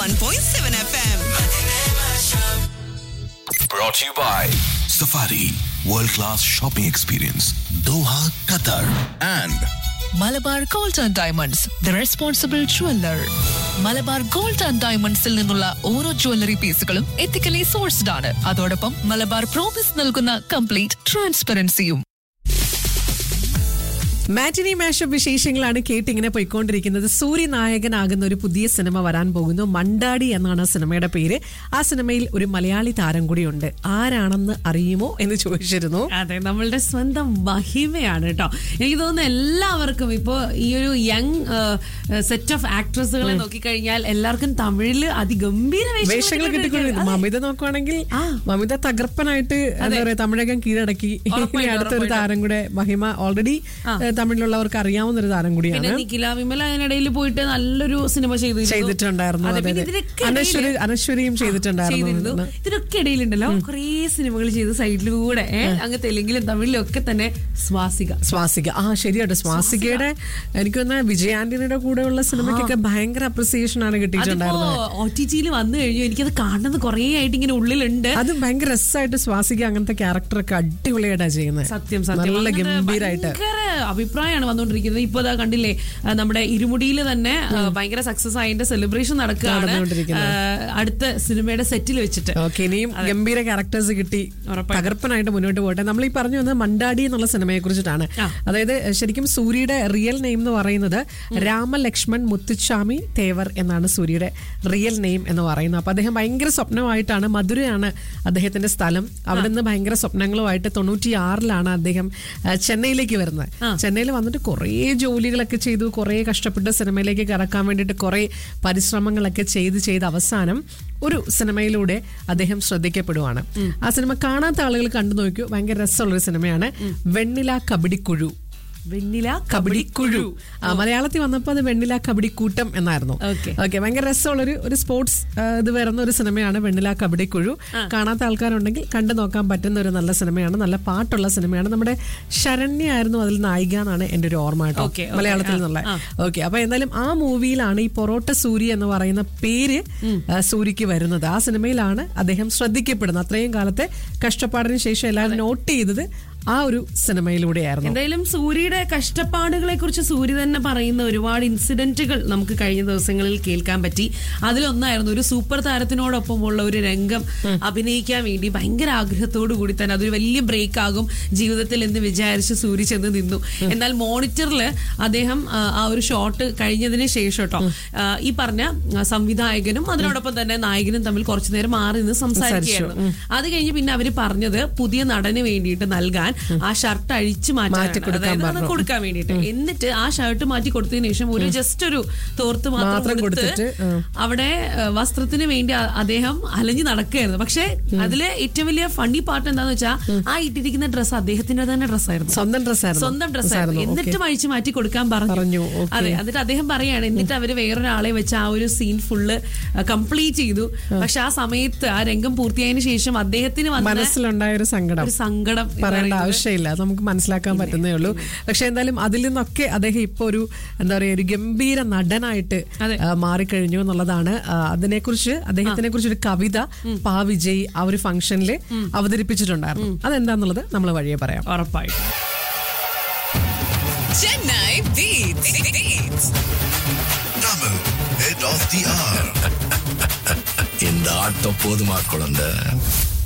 91.7 FM. Brought to you by Safari World Class Shopping Experience Doha, Qatar and Malabar gold and diamonds the responsible jeweller Malabar gold and ഡയമണ്ട്സിൽ നിന്നുള്ള ഓരോ jewellery പീസുകളും ethically sourced ആണ് അതോടൊപ്പം Malabar promise നൽകുന്ന complete ട്രാൻസ്പെറൻസിയും matinee mashup വിശേഷങ്ങളാണ് കേട്ടിങ്ങനെ പോയിക്കൊണ്ടിരിക്കുന്നത് സൂര്യ നായകനാകുന്ന ഒരു പുതിയ സിനിമ വരാൻ പോകുന്നു മണ്ടാടി എന്നാണ് ആ സിനിമയുടെ പേര് ആ സിനിമയിൽ ഒരു മലയാളി താരം കൂടിയുണ്ട് ആരാണെന്ന് അറിയുമോ എന്ന് ചോദിച്ചിരുന്നു അതെ നമ്മളുടെ സ്വന്തം മഹിമയാണ് കേട്ടോ എനിക്ക് തോന്നുന്നു എല്ലാവർക്കും ഇപ്പോൾ ഈ ഒരു യങ് സെറ്റ് ഓഫ് ആക്ട്രസുകളെ നോക്കിക്കഴിഞ്ഞാൽ എല്ലാവർക്കും തമിഴില് അതിഗംഭീര വേഷങ്ങൾ വേഷങ്ങൾ കിട്ടിക്കൊണ്ടിരുന്നു മമിത നോക്കുവാണെങ്കിൽ ആ. മമിത തകർപ്പനായിട്ട് എന്താ പറയാ തമിഴകം കീഴടക്കി ഇനി ഉറപ്പായിട്ടും, അടുത്തൊരു താരം കൂടെ മഹിമ ഓൾറെഡി തമിഴിലുള്ളവർക്ക് അറിയാവുന്ന ഒരു താരം പിന്നെ കൂടിയാണ് നിഖില വിമല അതിനിടയിൽ പോയിട്ട് നല്ലൊരു സിനിമ ചെയ്തിരുന്നു ചെയ്തിട്ടുണ്ടായിരുന്നു അതെ, അതെ പിന്നെ അതെ ഇതിനൊക്കെ അനശ്വരി ഇടയില് അനശ്വരിയും ചെയ്തിരുന്നു ചെയ്തിട്ടുണ്ടായിരുന്നു ഇതിനൊക്കെ ഇടയിലുണ്ടല്ലോ കുറേ സിനിമകൾ ചെയ്ത് സൈഡിലൂടെ ഏ, അങ്ങ് തെലുങ്കിലും തമിഴിലും ഒക്കെ തന്നെ സ്വാസിക സ്വാസിക ആ ശരിയാട്ടോ സ്വാസികയുടെ എനിക്ക് തോന്നുന്ന വിജയ് ആന്റണിയുടെ കൂടെയുള്ള സിനിമയ്ക്കൊക്കെ ഭയങ്കര അപ്രിസിയേഷൻ ആണ് അതിപ്പോ കിട്ടിയിട്ടുണ്ടായിരുന്നത് ഒ ടി ടിയിൽ വന്നു കഴിഞ്ഞു എനിക്കത് കാണുന്നത് കുറേ ആയിട്ട് ഇങ്ങനെ ഉള്ളിലുണ്ട് അത് ഭയങ്കര രസമായിട്ട് സ്വാസിക അങ്ങനത്തെ ക്യാരക്ടറൊക്കെ അടിപൊളിയായിട്ടാ ചെയ്യുന്നത് സത്യം സത്യം നല്ല അങ്ങനത്തെ ഗംഭീരായിട്ട് ഭയങ്കര അഭിപ്രായമാണ് വന്നുകൊണ്ടിരിക്കുന്നത് ഇപ്പൊ ദാ കണ്ടില്ലേ ആ, നമ്മുടെ ഇരുമുടിയിൽ തന്നെ ആ, ഭയങ്കര സക്സസ് ആയതിന്റെ സെലിബ്രേഷൻ നടക്കുകയാണ് നടന്നുകൊണ്ടിരിക്കുന്നത്. ആ, അടുത്ത സിനിമയുടെ സെറ്റിൽ വെച്ചിട്ട് ഓക്കെ ഇനിയും ഗംഭീര ക്യാരക്ടേഴ്സ് കിട്ടി ഉറപ്പായിട്ടും. തകർപ്പനായിട്ട് മുന്നോട്ട് പോട്ടെ നമ്മൾ ഈ പറഞ്ഞു വന്നത് മണ്ടാടി എന്നുള്ള സിനിമയെ കുറിച്ചിട്ടാണ് ആ. അതായത് ശരിക്കും സൂര്യയുടെ റിയൽ നെയിം എന്ന് പറയുന്നത് രാമലക്ഷ്മൺ മുത്തുച്ചാമി തേവർ എന്നാണ് സൂര്യയുടെ റിയൽ നെയിം എന്ന് പറയുന്നത് അപ്പൊ അദ്ദേഹം ഭയങ്കര സ്വപ്നമായിട്ടാണ് മധുരയാണ് അദ്ദേഹത്തിന്റെ സ്ഥലം അവിടെ നിന്ന് ഭയങ്കര സ്വപ്നങ്ങളുമായിട്ട് തൊണ്ണൂറ്റി ആറിലാണ് അദ്ദേഹം ആ, ചെന്നൈയിലേക്ക് വരുന്നത് ചെന്നൈയിൽ വന്നിട്ട് കുറേ ജോലികളൊക്കെ ചെയ്തു കുറേ കഷ്ടപ്പെട്ട് സിനിമയിലേക്ക് കടക്കാൻ വേണ്ടിയിട്ട് കുറേ പരിശ്രമങ്ങളൊക്കെ ചെയ്ത് ചെയ്ത് അവസാനം ഒരു സിനിമയിലൂടെ അദ്ദേഹം ശ്രദ്ധിക്കപ്പെടുവാണ് ആ സിനിമ കാണാത്ത ആളുകൾ കണ്ടു നോക്കൂ ഭയങ്കര രസമുള്ളൊരു സിനിമയാണ് വെണ്ണില കബഡിക്കുഴു വെണ്ണില കബഡിക്കുഴു ആ, മലയാളത്തിൽ വന്നപ്പോൾ അത് വെണ്ണില കബഡിക്കൂട്ടം എന്നായിരുന്നു Okay. ഓക്കെ ഭയങ്കര രസമുള്ളൊരു ഒരു സ്പോർട്സ് ആ, ഇത് വരുന്ന ഒരു സിനിമയാണ് വെണ്ണില കബഡിക്കുഴു കാണാത്ത ആൾക്കാരുണ്ടെങ്കിൽ കണ്ടു നോക്കാൻ പറ്റുന്ന ഒരു നല്ല സിനിമയാണ് നല്ല പാട്ടുള്ള സിനിമയാണ് നമ്മുടെ ശരണ്യ ആയിരുന്നു അതിൽ നായിക എന്നാണ് എന്റെ ഒരു ഓർമ്മ കേട്ടോ Okay, okay. മലയാളത്തിൽ നിന്നുള്ള ഓക്കെ അപ്പൊ എന്തായാലും ആ മൂവിയിലാണ് ഈ പൊറോട്ട സൂര്യ എന്ന് പറയുന്ന പേര് ആ, സൂര്യക്ക് വരുന്നത് ആ സിനിമയിലാണ് അദ്ദേഹം ശ്രദ്ധിക്കപ്പെടുന്നത് അത്രയും കാലത്തെ കഷ്ടപ്പാടിന് ശേഷം എല്ലാവരും നോട്ട് ചെയ്തത് ആ ഒരു സിനിമയിലൂടെയായിരുന്നു എന്തായാലും സൂര്യയുടെ കഷ്ടപ്പാടുകളെ കുറിച്ച് സൂര്യ തന്നെ പറയുന്ന ഒരുപാട് ഇൻസിഡന്റുകൾ നമുക്ക് കഴിഞ്ഞ ദിവസങ്ങളിൽ കേൾക്കാൻ പറ്റി അതിലൊന്നായിരുന്നു ഒരു സൂപ്പർ താരത്തിനോടൊപ്പമുള്ള ഒരു രംഗം അഭിനയിക്കാൻ വേണ്ടി ഭയങ്കര ആഗ്രഹത്തോടു കൂടി തന്നെ അതൊരു വലിയ ബ്രേക്ക് ആകും ജീവിതത്തിൽ എന്ന് വിചാരിച്ച് സൂര്യ ചെന്ന് നിന്നു എന്നാൽ മോണിറ്ററിൽ അദ്ദേഹം ആ, ആ ഒരു ഷോട്ട് കഴിഞ്ഞതിന് ശേഷം കേട്ടോ ആ, ഈ പറഞ്ഞ ആ, സംവിധായകനും അതിനോടൊപ്പം തന്നെ നായകനും തമ്മിൽ കുറച്ചു നേരം മാറി നിന്ന് സംസാരിക്കുകയായിരുന്നു അത് കഴിഞ്ഞ് പിന്നെ അവര് പറഞ്ഞത് പുതിയ നടന് വേണ്ടിയിട്ട് നൽകാൻ ആ ഷർട്ട് അഴിച്ചു മാറ്റി മാറ്റാൻ കൊടുക്കാൻ അതായത് അത് പറഞ്ഞു. കൊടുക്കാൻ വേണ്ടിയിട്ട് എന്നിട്ട് ആ ഷർട്ട് മാറ്റി കൊടുത്തതിന് ശേഷം ഒരു ജസ്റ്റ് ഒരു തോർത്ത് മാത്രം മാത്രം കൊടുത്ത് കൊടുത്തിട്ട്, ആ. അവിടെ ആ, വസ്ത്രത്തിന് വേണ്ടി അ- അദ്ദേഹം അലഞ്ഞു നടക്കുകയായിരുന്നു പക്ഷെ അതില് ഏറ്റവും വലിയ ഫണ്ണി പാർട്ട് എന്താന്ന് വെച്ചാൽ ആ ഇട്ടിരിക്കുന്ന ഡ്രസ്സ് അദ്ദേഹത്തിന്റെ തന്നെ ഡ്രസ്സായിരുന്നു സ്വന്തം ഡ്രസ്സായിരുന്നു സ്വന്തം ഡ്രസ്സായിരുന്നു എന്നിട്ടും അഴിച്ചു മാറ്റി കൊടുക്കാൻ പറഞ്ഞു പറഞ്ഞു, okay. അതെ എന്നിട്ട് അദ്ദേഹം പറയാണ് എന്നിട്ട് അവര് വേറൊരാളെ വെച്ച് ആ ഒരു സീൻ ഫുള്ള് കംപ്ലീറ്റ് ചെയ്തു പക്ഷെ ആ സമയത്ത് ആ രംഗം പൂർത്തിയായതിനു ശേഷം അദ്ദേഹത്തിന് വന്ന മനസ്സിലുണ്ടായ ഒരു സങ്കടം ഒരു സങ്കടം എന്ന് പറയേണ്ട പറയുന്നത് ആവശ്യമില്ല അത് നമുക്ക് മനസ്സിലാക്കാൻ പറ്റുന്നേ ഉള്ളൂ പക്ഷെ എന്തായാലും അതിൽ നിന്നൊക്കെ അദ്ദേഹം ഇപ്പൊ ഒരു എന്താ പറയാ ഒരു ഗംഭീര നടനായിട്ട് അതെ. ആ, മാറിക്കഴിഞ്ഞു എന്നുള്ളതാണ് ആ, അതിനെക്കുറിച്ച് അദ്ദേഹത്തിനെ കുറിച്ച് ഒരു കവിത പാ വിജയ് ആ ഒരു ഫംഗ്ഷനിൽ അവതരിപ്പിച്ചിട്ടുണ്ടായിരുന്നു അതെന്താന്നുള്ളത് നമ്മൾ വഴിയെ പറയാം ഉറപ്പായിട്ടും Chennai Beats. Beats. Tamil Head of the Hour இந்த ஆட்டம் போதுமா குழந்தை